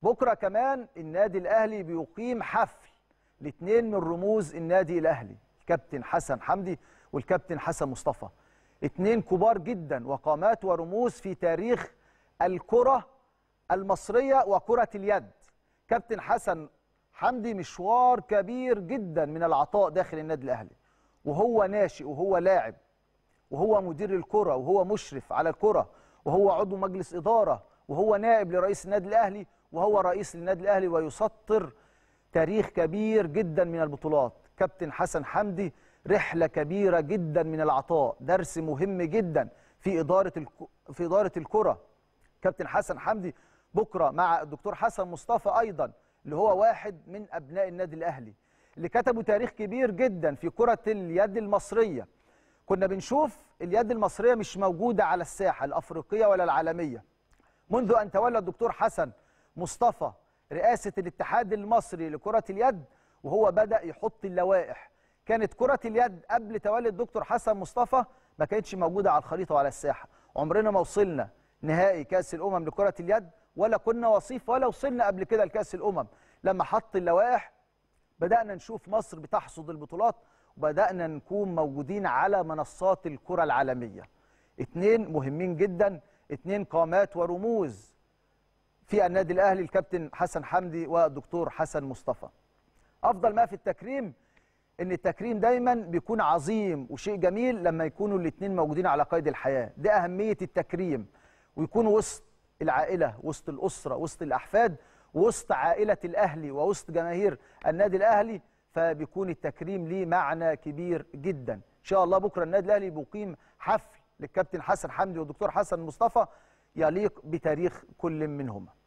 بكره كمان النادي الاهلي بيقيم حفل لاثنين من رموز النادي الاهلي الكابتن حسن حمدي والكابتن حسن مصطفى اثنين كبار جدا وقامات ورموز في تاريخ الكره المصريه وكره اليد كابتن حسن حمدي مشوار كبير جدا من العطاء داخل النادي الاهلي وهو ناشئ وهو لاعب وهو مدير الكره وهو مشرف على الكره وهو عضو مجلس اداره وهو نائب لرئيس النادي الاهلي وهو رئيس للنادي الاهلي ويسطر تاريخ كبير جدا من البطولات كابتن حسن حمدي رحله كبيره جدا من العطاء درس مهم جدا في اداره الك... في اداره الكره كابتن حسن حمدي بكره مع الدكتور حسن مصطفى ايضا اللي هو واحد من ابناء النادي الاهلي اللي كتبوا تاريخ كبير جدا في كره اليد المصريه كنا بنشوف اليد المصريه مش موجوده على الساحه الافريقيه ولا العالميه منذ ان تولى الدكتور حسن مصطفى رئاسه الاتحاد المصري لكره اليد وهو بدا يحط اللوائح كانت كره اليد قبل تولي الدكتور حسن مصطفى ما كانتش موجوده على الخريطه وعلى الساحه عمرنا ما وصلنا نهائي كاس الامم لكره اليد ولا كنا وصيف ولا وصلنا قبل كده لكاس الامم لما حط اللوائح بدانا نشوف مصر بتحصد البطولات وبدانا نكون موجودين على منصات الكره العالميه اتنين مهمين جدا اتنين قامات ورموز في النادي الاهلي الكابتن حسن حمدي والدكتور حسن مصطفى افضل ما في التكريم ان التكريم دايما بيكون عظيم وشيء جميل لما يكونوا الاثنين موجودين على قيد الحياه ده اهميه التكريم ويكونوا وسط العائله وسط الاسره وسط الاحفاد وسط عائله الاهلي ووسط جماهير النادي الاهلي فبيكون التكريم ليه معنى كبير جدا ان شاء الله بكره النادي الاهلي بيقيم حفل للكابتن حسن حمدي والدكتور حسن مصطفى يليق بتاريخ كل منهما